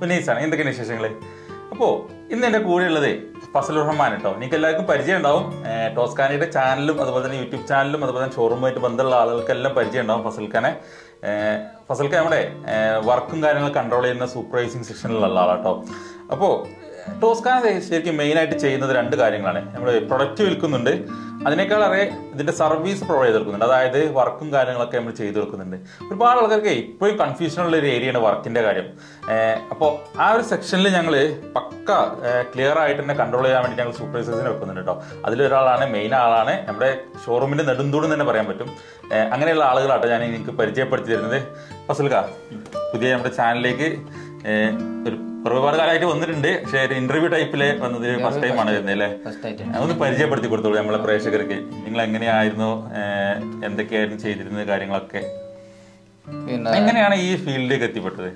ഉന്നയിച്ചാണ് എന്തൊക്കെയാണ് വിശേഷങ്ങൾ അപ്പോൾ ഇന്ന് എൻ്റെ കൂടെ ഉള്ളത് ഫസൽ റഹ്മാൻ കേട്ടോ നിങ്ങൾക്ക് എല്ലാവർക്കും പരിചയം ഉണ്ടാവും ഏഹ് ടോസ്കാനയുടെ ചാനലും അതുപോലെ തന്നെ യൂട്യൂബ് ചാനലും അതുപോലെ തന്നെ ഷോറൂമായിട്ട് ബന്ധമുള്ള ആളുകൾക്കെല്ലാം പരിചയം ഉണ്ടാവും ഫസൽ ഖാനെ ഏഹ് ഫസൽ ഖാൻ നമ്മുടെ വർക്കും കാര്യങ്ങൾ കൺട്രോൾ ചെയ്യുന്ന സൂപ്പർവൈസിങ് സെക്ഷനിലുള്ള ആളാട്ടോ അപ്പോൾ ടോസ്കാന ശരിക്കും മെയിനായിട്ട് ചെയ്യുന്നത് രണ്ട് കാര്യങ്ങളാണ് നമ്മൾ പ്രൊഡക്റ്റ് വിൽക്കുന്നുണ്ട് അതിനേക്കാളേറെ ഇതിന്റെ സർവീസ് പ്രൊവൈഡ് ചെയ്ത് കൊടുക്കുന്നുണ്ട് അതായത് വർക്കും കാര്യങ്ങളൊക്കെ നമ്മൾ ചെയ്തു കൊടുക്കുന്നുണ്ട് ഒരുപാട് ആൾക്കാർക്ക് ഇപ്പോഴും കൺഫ്യൂഷൻ ഉള്ള ഒരു ഏരിയയാണ് വർക്കിന്റെ കാര്യം അപ്പോൾ ആ ഒരു സെക്ഷനിൽ ഞങ്ങൾ പക്ക ക്ലിയർ ആയിട്ട് തന്നെ കൺട്രോൾ ചെയ്യാൻ വേണ്ടി ഞങ്ങൾ സൂപ്പർവൈസേഴ്സിനെ വെക്കുന്നുണ്ട് കേട്ടോ അതിലൊരാളാണ് മെയിൻ ആളാണ് നമ്മുടെ ഷോറൂമിന്റെ നെടുന്തൂടും തന്നെ പറയാൻ പറ്റും ഏഹ് അങ്ങനെയുള്ള ആളുകളാട്ടോ ഞാൻ നിങ്ങൾക്ക് പരിചയപ്പെടുത്തി തരുന്നത് ഫസൽക്ക പുതിയ നമ്മുടെ ചാനലിലേക്ക് ഏഹ് ഒരു ഒരുപാട് കാലമായിട്ട് വന്നിട്ടുണ്ട് പക്ഷേ ഒരു ഇന്റർവ്യൂ ടൈപ്പില് വന്നത് ഫസ്റ്റ് ടൈം ആണ് വരുന്നത് അല്ലേ ഫസ്റ്റ് ആയിട്ട് ഒന്ന് പരിചയപ്പെടുത്തി കൊടുത്തോളൂ നമ്മളെ പ്രേക്ഷകർക്ക് നിങ്ങൾ എങ്ങനെയായിരുന്നു ഏഹ് എന്തൊക്കെയായിരുന്നു ചെയ്തിരുന്നത് കാര്യങ്ങളൊക്കെ പിന്നെ എങ്ങനെയാണ് ഈ ഫീൽഡിലേക്ക് എത്തിപ്പെട്ടത്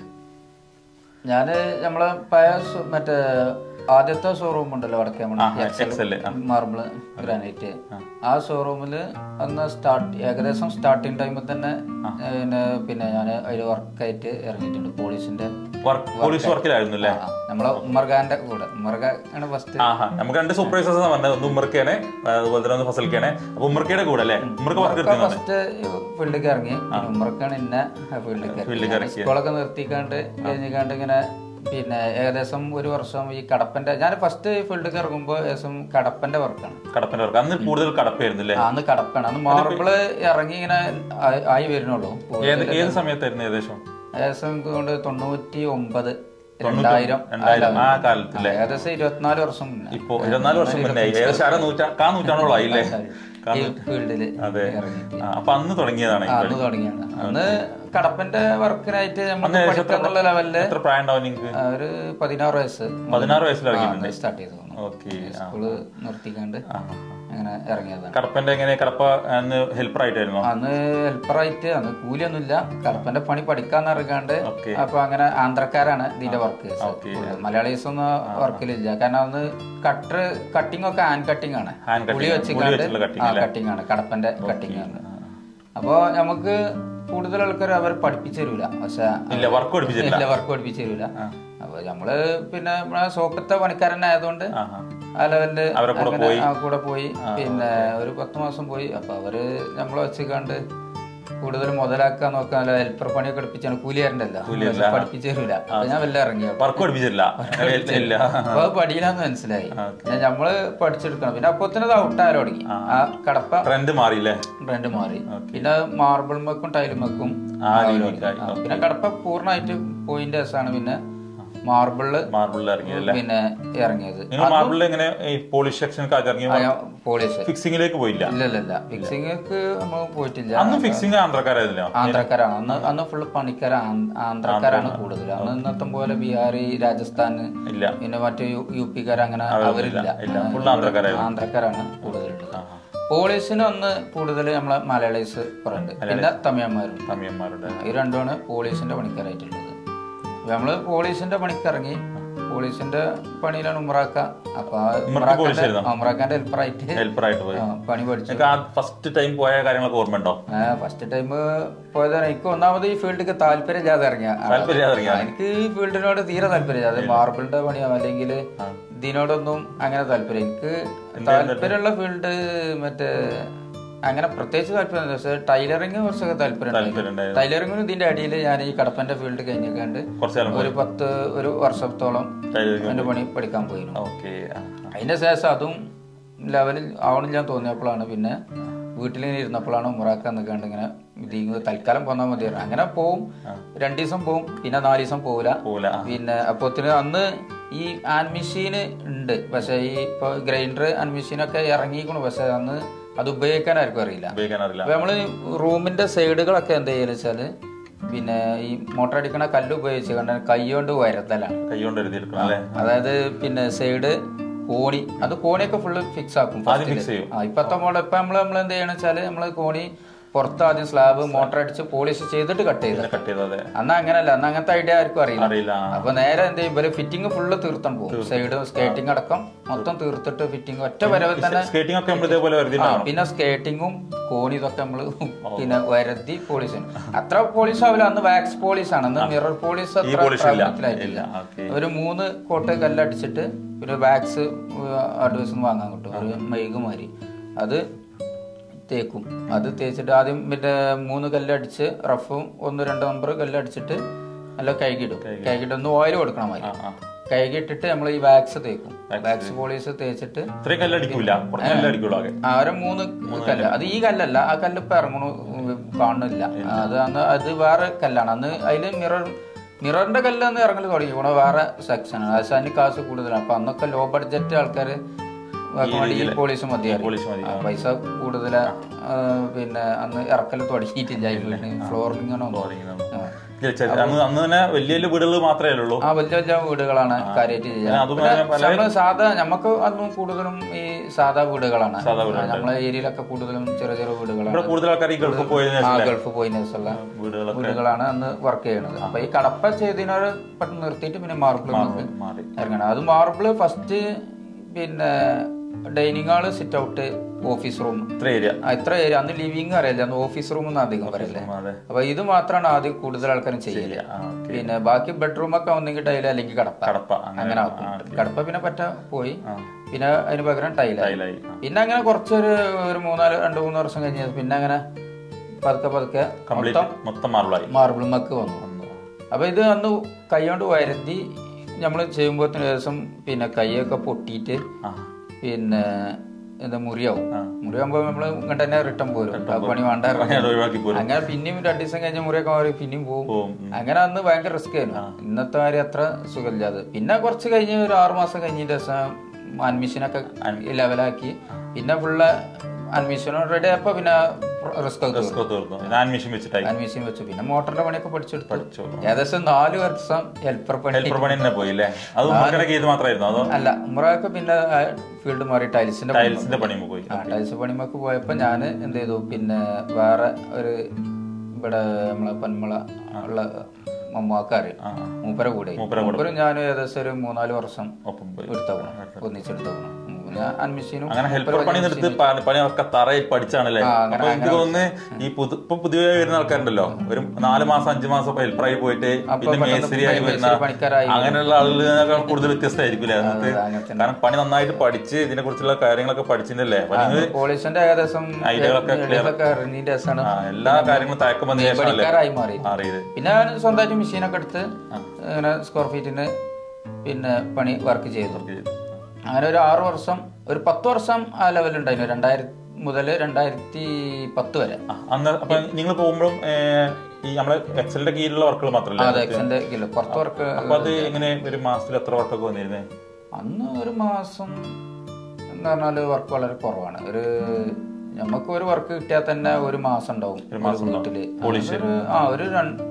ഞാന് നമ്മളെ പഴയ ഷോ- മറ്റേ ആദ്യത്തെ ഷോറൂം ഉണ്ടല്ലോ വടക്കേ എക്സല് മാർബിള് ഗ്രാനൈറ്റ് ആ ഷോറൂമില് അന്ന് സ്റ്റാർട്ട് ഏകദേശം സ്റ്റാർട്ടിങ് ടൈമിൽ തന്നെ പിന്നെ പിന്നെ ഞാൻ അതിൽ വർക്കായിട്ട് ഇറങ്ങിയിട്ടുണ്ട് പോലീസിന്റെ വർക്ക് പോലീസ് വർക്കിലായിരുന്നു അല്ലേ ആ, നമ്മളെ ഉമ്മർഖാന്റെ കൂടെ ഉമ്മർഖ ആണ് ഫസ്റ്റ് ആഹാ നമുക്ക് രണ്ട് സൂപ്പർവൈസേഴ്സ് പറഞ്ഞത് ഒന്ന് ഉമ്മർക്കാണ് അതുപോലെ തന്നെ ഒന്ന് ഫസൽക്കാണ് അപ്പൊ ഉമ്മർക്കയുടെ കൂടെ അല്ലേ ഉമ്മർക്ക് വർക്ക് എടുക്കുന്നത് ഫസ്റ്റ് ഫീൽഡിലേക്ക് ഇറങ്ങി പിന്നെ ഉമ്മർക്കാണ് എന്നെ ഫീൽഡിലേക്ക് ഫീൽഡിലേക്ക് ഇറങ്ങി സ്കൂളൊക്കെ നിർത്തിക്കാണ്ട് കഴിഞ്ഞിക്കാണ്ട് ഇങ്ങനെ പിന്നെ ഏകദേശം ഒരു വർഷം ഈ കടപ്പന്റെ ഞാൻ ഫസ്റ്റ് ഫീൽഡിലേക്ക് ഇറങ്ങുമ്പോൾ ഏകദേശം കടപ്പന്റെ വർക്കാണ് കടപ്പന്റെ വർക്ക് അന്ന് കൂടുതൽ കടപ്പായിരുന്നു അല്ലേ അന്ന് കടപ്പാണ് അന്ന് മാർബിള് ഇറങ്ങി ഇങ്ങനെ ആയി- ആയി വരുന്നുള്ളൂ ഏത് ഏത് സമയത്തായിരുന്നു ഏകദേശം ഏകദേശം കൊണ്ട് തൊണ്ണൂറ്റി ഒമ്പത് രണ്ടായിരം രണ്ടായിരം ആ കാലത്ത് ആ, ഏകദേശം ഇരുപത്തിനാല് വർഷം മുന്നേ ഇപ്പൊ ഇരുപത്തിനാല് വർഷം മുന്നേ ഏകദേശം അര നൂറ്റാ കാ നൂറ്റാണ്ടോളം ആയില്ലേ ഈ ഫീൽഡില് അതെ ഇറങ്ങിയിട്ട് ആ, അപ്പൊ അന്ന് തുടങ്ങിയതാണ് ഈ ആ, കളി. അന്ന് തുടങ്ങിയാണ് അന്ന് കടപ്പന്റെ വർക്കിനായിട്ട് നമ്മൾ പഠിക്കാന്നുള്ള ലെവലില് എത്ര പ്രായം ഉണ്ടാവും നിങ്ങൾക്ക് ആ, ഒരു പതിനാറ് വയസ്സ് പതിനാറ് വയസ്സിൽ ഇറങ്ങിയിട്ടുണ്ട് സ്റ്റാർട്ട് ചെയ്തു തോന്നുന്നു. ഓക്കെ സ്കൂള് നിർത്തിക്കാണ്ട് അങ്ങനെ ഇറങ്ങിയതാണ് കടപ്പന്റെ എങ്ങനെ കടപ്പ അന്ന് ഹെൽപ്പർ ആയിട്ടായിരുന്നോ അന്ന് ഹെൽപ്പറായിട്ട് അന്ന് കൂലിയൊന്നുമില്ല കടപ്പന്റെ പണി പഠിക്കാന്ന് ഇറങ്ങാണ്ട് ഓക്കെ അപ്പൊ അങ്ങനെ ആന്ധ്രക്കാരാണ് ഇതിന്റെ വർക്ക് ഓക്കെ മലയാളീസ് ഒന്നും വർക്കിലില്ല കാരണം അന്ന് കട്ടർ കട്ടിംഗ് ഒക്കെ ഹാൻഡ് കട്ടിംഗ് ആണ് ഹാൻഡ് പുളി കട്ടിങ് വെച്ചിക്കാണ്ട് വെച്ചുള്ള കട്ടിങ് ആ കട്ടിംഗ് ആണ് കടപ്പന്റെ കട്ടിംഗ് ആണ് അപ്പോ നമുക്ക് കൂടുതൽ ആൾക്കാർ അവർ പഠിപ്പിച്ചു തരൂല പക്ഷെ ഇല്ല വർക്ക് പഠിപ്പിച്ചില്ല ഇല്ല വർക്ക് പഠിപ്പിച്ചു തരൂല അപ്പൊ നമ്മള് പിന്നെ നമ്മളെ സോക്കത്തെ പണിക്കാരൻ ആയതുകൊണ്ട് ആഹാ. ആ ലെവലില് അവരെ കൂടെ അങ്ങനെ ആ കൂടെ പോയി പിന്നെ ഒരു പത്ത് മാസം പോയി അപ്പൊ അവര് നമ്മളെ വെച്ചിക്കാണ്ട് കൂടുതൽ മുതലാക്കാൻ നോക്കാൻ ഹെൽപ്പർ പണിയൊക്കെ പഠിപ്പിച്ചാണ് കൂലി തരണ്ടല്ലോ പഠിപ്പിച്ചു തരൂല അപ്പൊ ഞാൻ വല്ല ഇറങ്ങിയ വർക്ക് പഠിപ്പിച്ചില്ല ഇല്ല അപ്പൊ അത് പടിയിലാന്ന് മനസ്സിലായി പിന്നെ നമ്മള് പഠിച്ചെടുക്കണം പിന്നെ അപ്പൊ തന്നെ ഔട്ടായാലും തുടങ്ങി ആ കടപ്പ ട്രെൻഡ് മാറിയില്ലേ ട്രെൻഡ് മാറി പിന്നെ മാർബിൾ മക്കും ടൈലും മക്കും ആ രീതിക്കായി പിന്നെ കടപ്പ പൂർണ്ണമായിട്ട് പോയിന്റ് ആണ് പിന്നെ മാർബിളില് മാർബിളിൽ ഇറങ്ങിയല്ലേ പിന്നെ ഇറങ്ങിയത് നിങ്ങൾ മാർബിളിൽ എങ്ങനെ ഈ പോളിഷ് സെക്ഷനൊക്കെ ഇറങ്ങി പോലീസ് ഫിക്സിങ്ങിലേക്ക് പോയില്ല ഇല്ല ഇല്ല ഇല്ല ഫിക്സിംഗ് നമ്മൾ പോയിട്ടില്ല അന്ന് ഫിക്സിങ് ആന്ധ്രക്കാരായിരുന്നോ ആന്ധ്രക്കാരാണ് അന്ന് അന്ന് ഫുള്ള് പണിക്കാർ ആന്ധ്രക്കാരാണ് കൂടുതൽ അന്ന് ഇന്നത്തെ പോലെ ബീഹാറി രാജസ്ഥാൻ ഇല്ല പിന്നെ മറ്റു യു പിക്കാർ അങ്ങനെ അവരില്ല ഇല്ല ഫുൾ ആന്ധ്രക്കാരായിരുന്നു ആന്ധ്രക്കാരാണ് കൂടുതലുള്ളത് പോലീസിന് ഒന്ന് കൂടുതൽ നമ്മളെ മലയാളീസ് പറയുന്നുണ്ട് പിന്നെ തമിഴന്മാരും തമിഴന്മാരുടെ ഈ രണ്ടുമാണ് പോലീസിന്റെ പണിക്കാരായിട്ടുള്ളത് അപ്പൊ നമ്മള് പോലീസിന്റെ പണിക്കിറങ്ങി പോലീസിന്റെ പണിയിലാണ് ഉമ്രാക്ക അപ്പൊ ആ ഉമ്രാക്കാന്റെ ആ, ഉമ്രാക്കാന്റെ ഹെൽപ്പറായിട്ട് ഹെൽപ്പർ ആയിട്ട് പോയി പണി പഠിച്ചു നിങ്ങൾക്ക് ആ ഫസ്റ്റ് ടൈം പോയ കാര്യങ്ങളൊക്കെ ഓർമ്മയുണ്ടോ ഫസ്റ്റ് ടൈം പോയതാണ് എനിക്ക് ഒന്നാമത് ഈ ഫീൽഡിക്ക് താല്പര്യം ഇല്ലാതെ ഇറങ്ങിയ ആളാ. താല്പര്യം ഇറങ്ങിയ എനിക്ക് ഈ ഫീൽഡിനോട് തീരെ താല്പര്യം അത് മാർബിളിന്റെ പണിയോ അല്ലെങ്കിൽ ഇതിനോടൊന്നും അങ്ങനെ താല്പര്യം എനിക്ക് താല്പര്യമുള്ള ഫീൽഡ് മറ്റേ അങ്ങനെ പ്രത്യേകിച്ച് താല്പര്യം പക്ഷേ ടൈലറിങ് കുറച്ചൊക്കെ താല്പര്യം താല്പര്യം ഉണ്ടായിരുന്നു. ടൈലറിങ്ങിന് ഇതിന്റെ അടിയിൽ ഞാൻ ഈ കടപ്പന്റെ ഫീൽഡ് കഴിഞ്ഞിക്കാണ്ട് കുറച്ച് കാലം ഒരു പത്ത് ഒരു വർഷത്തോളം ടൈലറിങ് അതിന്റെ പണി പഠിക്കാൻ പോയിരുന്നു ഓക്കെ അതിന്റെ ശേഷം അതും ലെവലിൽ ആവണില്ല തോന്നിയപ്പോഴാണ് പിന്നെ വീട്ടിൽ ഇങ്ങനെ ഇരുന്നപ്പോഴാണ് മുറാക്ക നിൽക്കാണ്ട് ഇങ്ങനെ ഇതിങ്ങ് തൽക്കാലം പോന്നാൽ മതിയായിരുന്നു അങ്ങനെ പോവും രണ്ടു ദിവസം പോവും പിന്നെ നാല് ദിവസം പോവില്ല പോല പിന്നെ അപ്പോത്തിന് അന്ന് ഈ ഹാൻഡ് മെഷീൻ ഉണ്ട് പക്ഷെ ഈ ഇപ്പൊ ഗ്രൈൻഡർ ഹാൻഡ് മെഷീനൊക്കെ ഇറങ്ങിക്കണു പക്ഷെ അന്ന് അത് ഉപയോഗിക്കാൻ ആർക്കും അറിയില്ല ഉപയോഗിക്കാൻ അറിയില്ല അപ്പൊ നമ്മള് റൂമിന്റെ സൈഡുകളൊക്കെ എന്താ ചെയ്യുക വെച്ചാല് പിന്നെ ഈ മോട്ടർ അടിക്കണ കല്ല് ഉപയോഗിച്ച് കണ്ട കൈ കൊണ്ട് വരത്തലാണ് കൈ കൊണ്ട് എഴുതിയെടുക്കണം അല്ലേ അതായത് പിന്നെ സൈഡ് കോണി അത് കോണിയൊക്കെ ഫുള്ള് ഫിക്സ് ആക്കും ആദ്യം ഫിക്സ് ചെയ്യും ആ ഇപ്പത്തെ മോഡൽ ഇപ്പൊ നമ്മള് നമ്മൾ എന്ത് ചെയ്യണം വെച്ചാല് നമ്മള് കോണി പുറത്ത് ആദ്യം സ്ലാബ് മോട്ടർ അടിച്ച് പോളിഷ് ചെയ്തിട്ട് കട്ട് ചെയ്തത് കട്ട് ചെയ്തത് അന്ന് അങ്ങനല്ല അന്ന് അങ്ങനത്തെ ഐഡിയ ആർക്കും അറിയില്ല അറിയില്ല ആ. അപ്പൊ നേരെ എന്ത് ചെയ്യും ഇവര് ഫിറ്റിംഗ് ഫുള്ള് തീർത്തം പോകും സൈഡ് സ്കേറ്റിംഗ് അടക്കം മൊത്തം തീർത്തിട്ട് ഫിറ്റിംഗ് ഒറ്റ വരവിൽ തന്നെ സ്കേറ്റിംഗ് ഒക്കെ നമ്മൾ ഇതേപോലെ വരുതി ആ പിന്നെ സ്കേറ്റിങ്ങും കോണി ഇതൊക്കെ നമ്മള് പിന്നെ വരത്തി പോളിഷ് അത്ര പോളിഷ് ആവില്ല അന്ന് വാക്സ് പോളിഷ് ആണ് അന്ന് മിറർ പോളിഷ് ഈ അത്ര പോളിഷ് ഇല്ല പ്രാബല്യത്തിലായിട്ടില്ല ഇല്ല ഓക്കെ ഒരു മൂന്ന് കോട്ട് കല്ലടിച്ചിട്ട് ഒരു വാക്സ് അഡ്വൈസ് വാങ്ങാൻ കിട്ടും ഒരു മൈകുമാരി അത് തേക്കും അത് തേച്ചിട്ട് ആദ്യം മറ്റേ മൂന്ന് കല്ലടിച്ച് റഫും ഒന്ന് രണ്ട് നമ്പർ കല്ലടിച്ചിട്ട് നല്ല കൈകിടും കൈകിട്ട് ഒന്ന് ഓയിൽ കൊടുക്കണം മതി ആ ആ കൈകിട്ടിട്ട് നമ്മൾ ഈ വാക്സ് തേക്കും വാക്സ് പോളിഷ് തേച്ചിട്ട് ഇത്രയും കല്ലടിക്കൂല കുറച്ച് കല്ലടിക്കുള്ളൂ ആകെ ആ ഒരു മൂന്ന് കല്ല് അത് ഈ കല്ലല്ല ആ കല്ല് ഇപ്പൊ ഇറങ്ങണു കാണുന്നില്ല അത് അന്ന് അത് വേറെ കല്ലാണ് അന്ന് അതില് മിറർ മിററിന്റെ കല്ല് അന്ന് ഇറങ്ങൽ തുടങ്ങി ഇവിടെ വേറെ സെക്ഷൻ അതിന് കാശ് കൂടുതലാണ് അപ്പൊ അന്നൊക്കെ ലോ ബഡ്ജറ്റ് ആൾക്കാര് വേണ്ടി ഈ പോളിസ് മതിയായിരുന്നു പോളിഷ് മതി ആ, പൈസ കൂടുതലാ ആ, പിന്നെ അന്ന് ഇറക്കൽ തുടങ്ങിയിട്ടില്ല ഫ്ലോറിങ്ങാണോ ഇല്ല, ചെ- അന്ന് അന്ന് തന്നെ വലിയ വലിയ വീടുകൾ മാത്രമേ ഉള്ളൂ ആ വലിയ വലിയ വീടുകളാണ് കാര്യമായിട്ട് ചെയ്യുക അതും പിന്നെ പല- നമ്മള് സാധാ നമുക്ക് അന്നും കൂടുതലും ഈ സാധാ വീടുകളാണ് സാധാ ആ, നമ്മളെ ഏരിയയിലൊക്കെ കൂടുതലും ചെറിയ ചെറിയ വീടുകളാണ് ഇവിടെ കൂടുതൽ ആൾക്കാർ ഈ ഗൾഫിൽ പോയതിനു ആ ശേഷം ഗൾഫ് പോയി ദിവസമുള്ള വീടുകളൊക്കെ വീടുകളാണ് അന്ന് വർക്ക് ചെയ്യുന്നത് അപ്പൊ ഈ കടപ്പ ചെയ്തതിനോട് പെട്ടെന്ന് നിർത്തിയിട്ട് പിന്നെ മാർബിൾ നമുക്ക് മാറി ഇറങ്ങണം അത് മാർബിള് ഫസ്റ്റ് പിന്നെ dining hall sit out office room ഇത്ര ഏരിയ ഇത്ര ഏരിയ അന്ന് ലിവിങ് അറിയില്ല അന്ന് ഓഫീസ് റൂം എന്ന് അധികം പറയല്ലേ അതെ അപ്പൊ ഇത് മാത്രമാണ് ആദ്യം കൂടുതൽ ആൾക്കാരും ചെയ്യല് ആ, ഓക്കേ. പിന്നെ ബാക്കി ബെഡ്റൂം ഒക്കെ ഒന്നെങ്കിൽ ടൈല് അല്ലെങ്കിൽ കടപ്പ കടപ്പ അങ്ങനെ അങ്ങനെ ആക്കും കടപ്പ പിന്നെ പറ്റ പോയി ആ. പിന്നെ അതിന് പകരം ടൈലായി ടൈലായി ആ. പിന്നെ അങ്ങനെ കുറച്ചൊരു ഒരു മൂന്നാല് രണ്ട് മൂന്ന് വർഷം കഴിഞ്ഞ് പിന്നെ അങ്ങനെ പതുക്കെ പതുക്കെ കംപ്ലീറ്റ് മൊത്തം മാർബിളായി മാർബിൾ മക്ക് വന്നു അപ്പൊ ഇത് അന്ന് കൈകൊണ്ട് വരുത്തി നമ്മൾ ചെയ്യുമ്പോഴത്തിന് ദിവസം പിന്നെ കൈയൊക്കെ പൊട്ടിയിട്ട് ആ പിന്നെ എന്താ മുറിയാവും ആ. മുറിയാകുമ്പോ നമ്മള് ഇങ്ങോട്ട് തന്നെ റിട്ടേൺ പോരും ആ പണി വേണ്ട പണി അത് ഒഴിവാക്കി പോരും അങ്ങനെ പിന്നെയും രണ്ടു ദിവസം കഴിഞ്ഞ മുറിയൊക്കെ മാറി പിന്നെയും പോകും പോവും ഉം. അങ്ങനെ അന്ന് ഭയങ്കര റിസ്ക് ആയിരുന്നു ഇന്നത്തെ കാര്യം അത്ര സുഖമില്ലാതെ പിന്നെ കുറച്ച് കഴിഞ്ഞ് ഒരു ആറു മാസം കഴിഞ്ഞതിന്റെ ദിവസം അഡ്മിഷനൊക്കെ ലെവലാക്കി പിന്നെ ഫുള്ള് അഡ്മിഷനും റെഡി ആയപ്പോ പിന്നെ റിസ്ക് ഒക്കെ റിസ്ക് തീർന്നു ഞാൻ മിഷൻ വെച്ചിട്ടായി അഡ്മിഷൻ വെച്ചു പിന്നെ മോട്ടറിന്റെ പണിയൊക്കെ പഠിച്ചെടുത്തു പഠിച്ചു ഏകദേശം നാല് വർഷം ഹെൽപ്പർ പണി ഹെൽപ്പർ പണി തന്നെ പോയി അല്ലേ അത് ഉമ്മക്കിടക്ക് ഇത് മാത്രമായിരുന്നു അതോ അല്ല ഉമ്രയൊക്കെ പിന്നെ ഫീൽഡ് മാറി ടൈൽസിന്റെ പണി ടൈൽസിന്റെ പണിയുമ്പോ പോയി ആ ടൈൽസ് പണിമൊക്കെ പോയപ്പോ ഞാൻ എന്ത് ചെയ്തു പിന്നെ വേറെ ഒരു ഇവിടെ നമ്മളെ പന്മള ഉള്ള മമ്മാക്കറിയാം ആ ആ. മൂപ്പര കൂടെ മൂപ്പരും ഞാനും ഏകദേശം ഒരു മൂന്നാല് വർഷം ഒപ്പം പോയി എടുത്തോക്കണം ഒന്നിച്ചെടുത്തോക്കണം പിന്നെ അഡ്മിഷനും അങ്ങനെ ഹെൽപ്പർ പണി നിർത്തി പ- പണിയൊക്കെ തറയിൽ പഠിച്ചാണല്ലേ അപ്പൊ എനിക്ക് തോന്നുന്നു ഈ പുതു ഇപ്പൊ പുതിയ വരുന്ന ആൾക്കാരുണ്ടല്ലോ ഒരു നാല് മാസം അഞ്ചു മാസം ആയി പോയിട്ട് പിന്നെ മേസ്ത്രിയായി വരുന്ന മേസ്തിരി പണിക്കാരായി അങ്ങനെയുള്ള ആളുകളെക്കാൾ കൂടുതൽ വ്യത്യസ്തമായിരിക്കില്ലേ അതിനകത്ത് അങ്ങനെ തന്നെ കാരണം പണി നന്നായിട്ട് പഠിച്ച് ഇതിനെ കുറിച്ചുള്ള കാര്യങ്ങളൊക്കെ പഠിച്ചിട്ടല്ലേ അപ്പൊ നിങ്ങൾ പോളിസിന്റെ ഏകദേശം ഐഡിയകളൊക്കെ ഇടയിലൊക്കെ അറിഞ്ഞതിന്റെ രസമാണ് ആ, എല്ലാ കാര്യങ്ങളും തയക്കം വന്ന ശേഷമല്ലേ പണിക്കാരായി മാറി അറിയത് പിന്നെ ഞാൻ സ്വന്തമായിട്ട് മെഷീനൊക്കെ എടുത്ത് അങ്ങനെ സ്ക്വയർ ഫീറ്റിന് പിന്നെ പണി വർക്ക് ചെയ്തു അങ്ങനെ ഒരു ആറ് വർഷം ഒരു പത്ത് വർഷം ആ ലെവലുണ്ടായിരുന്നു രണ്ടായിരത്തി മുതൽ രണ്ടായിരത്തി പത്ത് വരെ ആ, അന്ന് അപ്പൊ നിങ്ങൾ പോകുമ്പോഴും ഏഹ്, ഈ നമ്മളെ എക്സലിന്റെ കീഴിലുള്ള വർക്കുകൾ മാത്രമല്ല അതെ എക്സിന്റെ കിലോ പുറത്ത് വർക്ക് അപ്പൊ അത് എങ്ങനെ ഒരു മാസത്തിൽ എത്ര വർക്കൊക്കെ വന്നിരുന്നേ അന്ന് ഒരു മാസം എന്ന് പറഞ്ഞാല് വർക്ക് വളരെ കുറവാണ് ഒരു നമുക്ക് ഒരു വർക്ക് കിട്ടിയാൽ തന്നെ ഒരു മാസം ഉണ്ടാവും ഒരു വീട്ടില് ഒരു- ആ ഒരു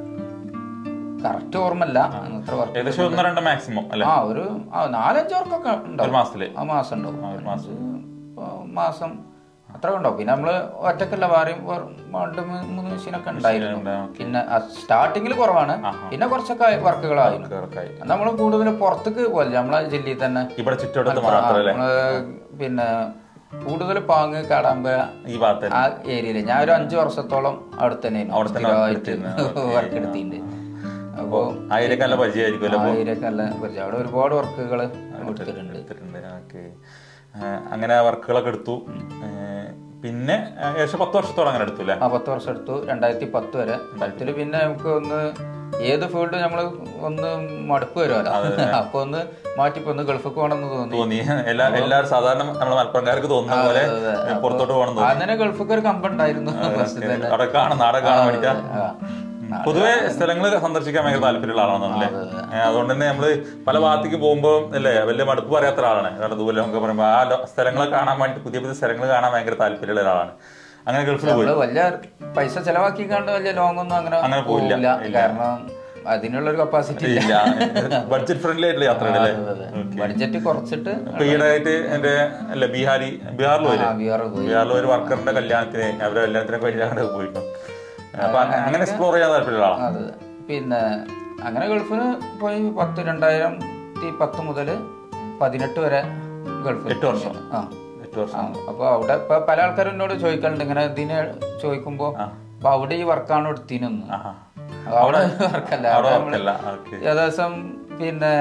കറക്റ്റ് ഓർമ്മല്ല അത്ര വർക്ക് ഏകദേശം ഒന്നോ രണ്ടോ മാക്സിമം അല്ലെ ആ ഒരു ആ നാലഞ്ച് വർക്കൊക്കെ ഒരു ഉണ്ടാവും മാസത്തില് ആ മാസം ഉണ്ടാവും ഒരു മാസം ഇപ്പൊ മാസം അത്ര ഉണ്ടാവും പിന്നെ നമ്മള് ഒറ്റക്കല്ല വേറെയും വേറെ രണ്ട് മൂ- മൂന്ന് മെഷീനൊക്കെ ഉണ്ടായിരുന്നു ഉണ്ടാവും. പിന്നെ സ്റ്റാർട്ടിങ്ങിൽ കുറവാണ് പിന്നെ കുറച്ചൊക്കെ വർക്കുകളായിരുന്നു വർക്കായി നമ്മൾ കൂടുതൽ പുറത്തേക്ക് പോലെ നമ്മളെ ജില്ലയിൽ തന്നെ ഇവിടെ ചുറ്റുവട്ടത്ത് മാത്രം അല്ലേ നമ്മള് പിന്നെ കൂടുതൽ പാങ്ങ് കാടാമ്പ ഈ ഭാഗത്ത് തന്നെ. ആ ഏരിയയില് ഞാൻ ഒരു അഞ്ചു വർഷത്തോളം അവിടെ തന്നെ അവിടെ തന്നെ work വർക്ക് എടുത്തിട്ടുണ്ട് അപ്പോ ആ ഏരിയക്ക് നല്ല പരിചയമായിരിക്കും അല്ലേ ആ ഏരിയക്ക് നല്ല പരിചയം അവിടെ ഒരുപാട് വർക്കുകൾ എടുത്തിട്ടുണ്ട് എടുത്തിട്ടുണ്ട് ഓക്കെ അങ്ങനെ ആ വർക്കുകളൊക്കെ എടുത്തു ഏഹ്, പിന്നെ ഏഹ്, ഏകദേശം പത്ത് വർഷത്തോളം അങ്ങനെ എടുത്തു അല്ലേ ആ പത്ത് വർഷം എടുത്തു രണ്ടായിരത്തി പത്ത് വരെ പത്തില് പിന്നെ നമുക്ക് ഒന്ന് ഏത് ഫീൽഡ് നമ്മൾ ഒന്ന് മടുപ്പ് വരുമല്ലോ അപ്പൊ ഒന്ന് മാറ്റിപ്പോ ഒന്ന് ഗൾഫിൽ പോകണമെന്ന് തോന്നി തോന്നി എല്ലാ എല്ലാവരും സാധാരണ നമ്മുടെ മലപ്പുറംകാർക്ക് തോന്നുന്ന പോലെ പുറത്തോട്ട് പോകണം തോന്നി അങ്ങനെ ഗൾഫിക്ക് ഒരു കമ്പം ഉണ്ടായിരുന്നു ഫസ്റ്റ് തന്നെ അവിടെ കാണാൻ നാടകം കാണാൻ വേണ്ടിട്ടാ ആ. പൊതുവെ സ്ഥലങ്ങൾ സന്ദർശിക്കാൻ ഭയങ്കര താല്പര്യമുള്ള ആളാണെന്നല്ലേ അതുകൊണ്ട് തന്നെ നമ്മള് പല ഭാഗത്തേക്ക് പോകുമ്പോൾ അല്ലേ വലിയ മടുപ്പ് പറയാത്ത ഒരാളാണ് കാരണം ദൂരം നമുക്ക് പറയുമ്പോൾ ആ ലോ- സ്ഥലങ്ങളെ കാണാൻ വേണ്ടി പുതിയ പുതിയ സ്ഥലങ്ങൾ കാണാൻ ഭയങ്കര താല്പര്യമുള്ള ഒരാളാണ് അങ്ങനെ ഗൾഫിൽ പോയി നമ്മള് വലിയ പൈസ ചെലവാക്കി കണ്ട് വലിയ ലോങ് ഒന്നും അങ്ങനെ അങ്ങനെ പോയില്ല. പോവില്ല കാരണം അതിനുള്ള ഒരു കപ്പാസിറ്റി ഇല്ല ബഡ്ജറ്റ് ഫ്രണ്ട്ലി ആയിട്ടുള്ള യാത്രകളല്ലേ ബഡ്ജറ്റ് കുറച്ചിട്ട് ഇപ്പൊ ഈയിടെയായിട്ട് എന്റെ അല്ല ബീഹാരി ബീഹാറിൽ പോയില്ലേ ആ, ബീഹാർ പോയി ബീഹാറിൽ ഒരു വർക്കറിന്റെ കല്യാണത്തിന് അവരുടെ കല്യാണത്തിനൊക്കെ വേണ്ടി അങ്ങനെ പോയിരുന്നു അപ്പൊ അങ്ങ- അങ്ങനെ എക്സ്പ്ലോർ ചെയ്യാൻ താല്പര്യമുള്ള ആളാണ് അത് പിന്നെ അങ്ങനെ ഗൾഫിന് പോയി പത്ത് രണ്ടായിരത്തി പത്ത് മുതൽ പതിനെട്ട് വരെ ഗൾഫിൽ എട്ട് വർഷം ആ എട്ട് വർഷം ആ, അപ്പൊ അവിടെ ഇപ്പൊ പല ആൾക്കാരും എന്നോട് ചോദിക്കലുണ്ട് ഇങ്ങനെ ഇതിനെ ചോദിക്കുമ്പോ അപ്പൊ അവിടെ ഈ വർക്കാണ് എടുത്തിനൊന്ന് ആഹാ. അവിടെ വർക്കല്ല അവിടെ അവിടെ വർക്കല്ല ഓക്കെ ഏകദേശം പിന്നെ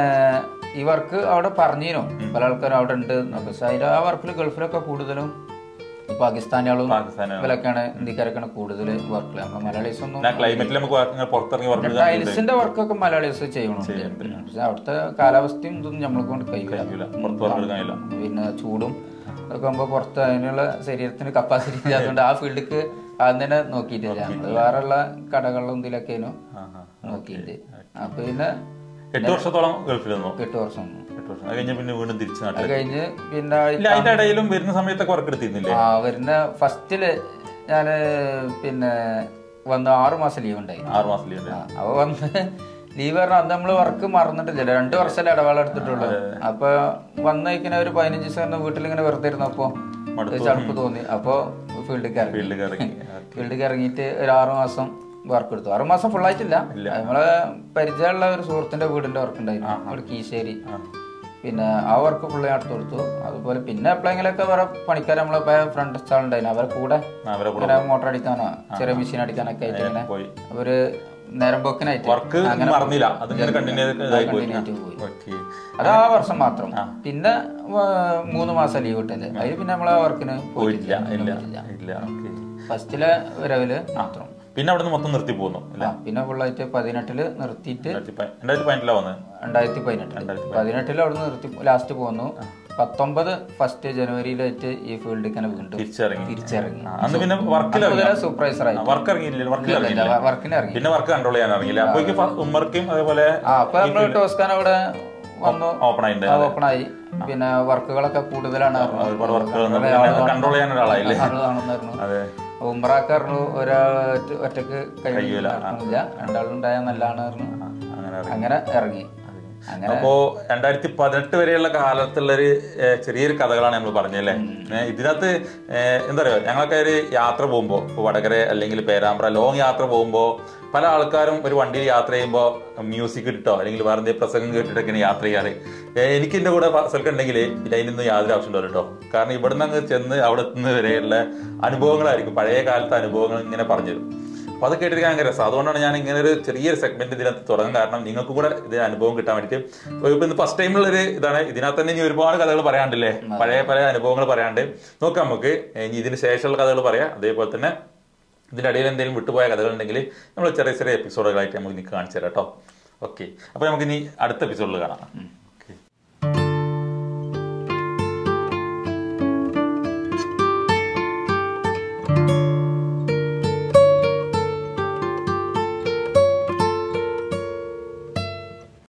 ഈ വർക്ക് അവിടെ പറഞ്ഞിരുന്നു പല ആൾക്കാരും അവിടെ ഉണ്ട് എന്നൊക്കെ പക്ഷെ അതിൽ ആ വർക്കിൽ ഗൾഫിലൊക്കെ കൂടുതലും ഈ പാകിസ്ഥാനികളും പാകിസ്ഥാനാണ് ഇവരൊക്കെയാണ് ഇന്ത്യക്കാരൊക്കെയാണ് കൂടുതൽ വർക്കിൽ നമ്മുടെ മലയാളീസ് ഒന്നും ഞാൻ ക്ലൈമറ്റിൽ നമുക്ക് വർക്ക് ഇങ്ങനെ പുറത്തിറങ്ങി വർക്ക് ചെയ്താൽ ടൈൽസിന്റെ വർക്കൊക്കെ മലയാളീസ് ചെയ്യണുണ്ട് പക്ഷെ അവിടുത്തെ കാലാവസ്ഥയും ഇതൊന്നും നമ്മളെ കൊണ്ട് കഴിയില്ല കഴിയൂല പുറത്ത് വർക്ക് എടുക്കാനില്ല പിന്നെ ചൂടും അതൊക്കെ ആകുമ്പോൾ പുറത്ത് അതിനുള്ള ശരീരത്തിന് കപ്പാസിറ്റി ഇല്ലാത്തതുകൊണ്ട് ആ ഫീൽഡിക്ക് ആദ്യം തന്നെ നോക്കിയിട്ടില്ല നമ്മള് വേറെയുള്ള കടകളിലും ഇതിലൊക്കെയാണ് ആഹാ. നോക്കിയിട്ട് അപ്പൊ പിന്നെ എട്ട് വർഷത്തോളം ഗൾഫിൽ നിന്നു എട്ട് വർഷം നിന്നു. എട്ട് വർഷം അത് കഴിഞ്ഞ് പിന്നെ വീണ്ടും തിരിച്ചു അത് നാട്ടിൽ കഴിഞ്ഞ് പിന്നെ ഇല്ല അതിന്റെ ഇടയിലും വരുന്ന സമയത്തൊക്കെ വർക്ക് എടുത്തിരുന്നില്ലേ ആ വരുന്ന ഫസ്റ്റില് ഞാന് പിന്നെ വന്ന് ആറു മാസം ലീവ് ഉണ്ടായി ആറ് മാസം ലീവ് ആ, അപ്പൊ വന്ന് ലീവ് പറഞ്ഞാൽ അന്ന് നമ്മള് വർക്ക് മറന്നിട്ടില്ല രണ്ടു വർഷമല്ലേ ഇടവേള എടുത്തിട്ടുള്ളൂ അപ്പൊ വന്നേക്കിനെ ഒരു പതിനഞ്ച് ദിവസം വീട്ടിൽ ഇങ്ങനെ വെറുതെ ഇരുന്നപ്പോ ഒരു ചടുപ്പ് തോന്നി അപ്പൊ ഫീൽഡിൽ ഇറങ്ങി ഫീൽഡിൽ ഇറങ്ങി ഫീൽഡിൽ ഇറങ്ങിയിട്ട് ഒരു ആറു മാസം വർക്ക് എടുത്തു ആറു മാസം full ആയിട്ടില്ല നമ്മളെ പരിചയമുള്ള ഒരു സുഹൃത്തിന്റെ വീടിന്റെ വർക്ക് ഉണ്ടായിരുന്നു അവിടെ കീശേരി പിന്നെ ആ വർക്ക് ഫുള്ള് ഞാൻ എടുത്തു കൊടുത്തു അതുപോലെ പിന്നെ എപ്പോഴെങ്കിലൊക്കെ വേറെ പണിക്കാർ നമ്മളെ ഫ്രണ്ട്സ് ആളുണ്ടായിരുന്നു അവരെ കൂടെ ആ, അവരെ കൂടെ ഇങ്ങനെ മോട്ടർ അടിക്കാനോ ചെറിയ മെഷീൻ അടിക്കാനൊക്കെ ആയിട്ട് ഇങ്ങനെ പോയി ഒരു നേരം പോക്കിനായിട്ട് വർക്ക് മറന്നില്ല അതിങ്ങനെ കണ്ടിന്യൂ ഇതായി പോയി continue ആയിട്ട് പോയി ഓക്കെ അത് ആ വർഷം മാത്രം പിന്നെ ആ, മൂന്ന് മാസം ലീവ് കിട്ടല്ലേ അതിൽ പിന്നെ നമ്മളെ വർക്കിന് പോയിട്ടില്ല പോയിട്ടില്ല ഇല്ല ഇല്ല ഓക്കെ ഫസ്റ്റിലെ വരവില് മാത്രം പിന്നെ അവിടെ നിന്ന് മൊത്തം നിർത്തി പോകുന്നു ഇല്ല ആ, പിന്നെ ഫുള്ളായിട്ട് പതിനെട്ടില് നിർത്തിയിട്ട് രണ്ടായിരത്തി പ- രണ്ടായിരത്തി പതിനെട്ടിലാ വന്നത് രണ്ടായിരത്തി പതിനെട്ടില് പതിനെട്ടില് അവിടെ നിർത്തി ലാസ്റ്റ് പോന്നു പത്തൊമ്പത് ഫസ്റ്റ് ജനുവരിയിലായിട്ട് ഈ ഫീൽഡിൽ ഇങ്ങനെ വീണ്ടും തിരിച്ചിറങ്ങി തിരിച്ചിറങ്ങി ആ, അന്ന് പിന്നെ വർക്കിൽ ഇറങ്ങി സൂപ്പർവൈസർ ആയി വർക്ക് ഇറങ്ങിയില്ല വർക്കിൽ ഇറങ്ങിയില്ല വർക്കിന് ഇറങ്ങി പിന്നെ വർക്ക് കൺട്രോൾ ചെയ്യാൻ ഇറങ്ങിയില്ല അപ്പോഴേക്ക് ഉമ്മർക്കും അതേപോലെ ആ അപ്പൊ നമ്മള് ടോസ്കാൻ അവിടെ വന്നു ഓപ്പൺ ആയിട്ടുണ്ട് ഓപ്പൺ ആയി പിന്നെ വർക്കുകളൊക്കെ കൂടുതലാണ് ഒരുപാട് വർക്കുകൾ കൺട്രോൾ ചെയ്യാൻ ഒരാളായില്ലേ കാണുന്നായിരുന്നു അതെ ഉമ്രാക്ക് പറഞ്ഞു ഒരാ ഒറ്റക്ക് കഴിയില്ല രണ്ടാളുണ്ടായാൽ നല്ലതാണ് പറഞ്ഞു അങ്ങനെ അങ്ങനെ ഇറങ്ങി അങ്ങനെ അപ്പോ രണ്ടായിരത്തി പതിനെട്ട് വരെയുള്ള കാലത്തുള്ളൊരു ഏഹ്, ചെറിയൊരു കഥകളാണ് നമ്മൾ പറഞ്ഞല്ലേ ഏഹ്, ഇതിനകത്ത് ഏഹ്, എന്താ പറയുക ഞങ്ങളൊക്കെ ഒരു യാത്ര പോകുമ്പോൾ ഇപ്പോൾ വടകര അല്ലെങ്കിൽ പേരാമ്പ്ര ലോങ് യാത്ര പോകുമ്പോൾ പല ആൾക്കാരും ഒരു വണ്ടിയിൽ യാത്ര ചെയ്യുമ്പോൾ മ്യൂസിക് ഇട്ടോ അല്ലെങ്കിൽ വേറെ എന്തെങ്കിലും പ്രസംഗം കേട്ടിട്ടൊക്കെയാണ് യാത്ര ചെയ്യാറ് ഏഹ്, എനിക്ക് എൻ്റെ കൂടെ സ്ഥലത്ത് ഉണ്ടെങ്കിൽ പിന്നെ അതിനൊന്നും യാതൊരു ആവശ്യം ഉണ്ടാവില്ല കേട്ടോ കാരണം ഇവിടെ നിന്ന് അങ്ങ് ചെന്ന് അവിടെ എത്തുന്ന വരെയുള്ള അനുഭവങ്ങളായിരിക്കും പഴയ കാലത്തെ അനുഭവങ്ങൾ ഇങ്ങനെ പറഞ്ഞു തരും അപ്പൊ അത് കേട്ടിരിക്കാൻ ഭയങ്കര രസം അതുകൊണ്ടാണ് ഞാൻ ഇങ്ങനെ ഒരു ചെറിയൊരു സെഗ്മെന്റ് ഇതിനകത്ത് തുടങ്ങാൻ കാരണം നിങ്ങൾക്ക് കൂടെ ഇത് അനുഭവം കിട്ടാൻ വേണ്ടിയിട്ട് ഇപ്പൊ ഇന്ന് ഫസ്റ്റ് ടൈമുള്ള ഒരു ഇതാണ് ഇതിനകത്ത് തന്നെ ഇനി ഒരുപാട് കഥകൾ പറയാണ്ടില്ലേ പഴയ പല അനുഭവങ്ങൾ പറയാണ്ട് നോക്കാം നമുക്ക് ഇനി ഇതിന് ശേഷമുള്ള കഥകൾ പറയാം അതേപോലെ തന്നെ ഇതിന്റെ ഇടയിൽ എന്തെങ്കിലും വിട്ടുപോയ കഥകൾ ഉണ്ടെങ്കിൽ നമ്മൾ ചെറിയ ചെറിയ എപ്പിസോഡുകളായിട്ട് നമുക്ക് ഇനി കാണിച്ചു തരാം കേട്ടോ ഓക്കെ അപ്പൊ നമുക്ക് ഇനി അടുത്ത എപ്പിസോഡിൽ കാണാം